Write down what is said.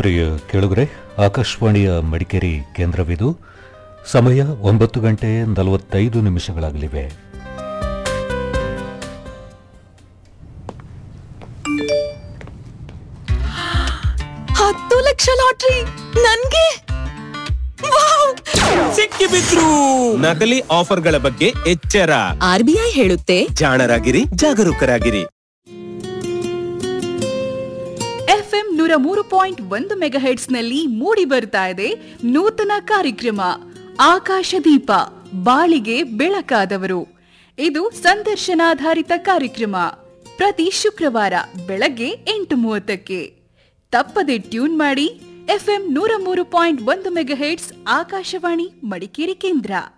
ಪ್ರಿಯ ಕೇಳುಗರೆ ಆಕಾಶವಾಣಿಯ ಮಡಿಕೇರಿ ಕೇಂದ್ರವಿದು ಸಮಯ ಒಂಬತ್ತು ಗಂಟೆ ನಲವತ್ತೈದು ನಿಮಿಷಗಳಾಗಲಿವೆ ಹತ್ತು ಲಕ್ಷ ಲಾಟ್ರಿ ನನ್ಗೆ ವಾವ್! ಸಿಕ್ಕಿ ಬಿದ್ರು ನಕಲಿ ಆಫರ್ಗಳ ಬಗ್ಗೆ ಎಚ್ಚರ ಆರ್ಬಿಐ ಹೇಳುತ್ತೆ ಜಾಣರಾಗಿರಿ ಜಾಗರೂಕರಾಗಿರಿ ಎಫ್ಎಂ ನೂರ ಮೂರು ಪಾಯಿಂಟ್ ಒಂದು ಮೆಗಾಹೆಟ್ಸ್ ನಲ್ಲಿ ಮೂಡಿ ಬರ್ತಾ ಇದೆ ನೂತನ ಕಾರ್ಯಕ್ರಮ ಆಕಾಶದೀಪ ಬಾಳಿಗೆ ಬೆಳಕಾದವರು ಇದು ಸಂದರ್ಶನಾಧಾರಿತ ಕಾರ್ಯಕ್ರಮ ಪ್ರತಿ ಶುಕ್ರವಾರ ಬೆಳಗ್ಗೆ ಎಂಟು ಮೂವತ್ತಕ್ಕೆ ತಪ್ಪದೆ ಟ್ಯೂನ್ ಮಾಡಿ ಎಫ್ಎಂ ನೂರ ಮೂರು ಪಾಯಿಂಟ್ ಒಂದು ಮೆಗಾಹೆಟ್ಸ್ ಆಕಾಶವಾಣಿ ಮಡಿಕೇರಿ ಕೇಂದ್ರ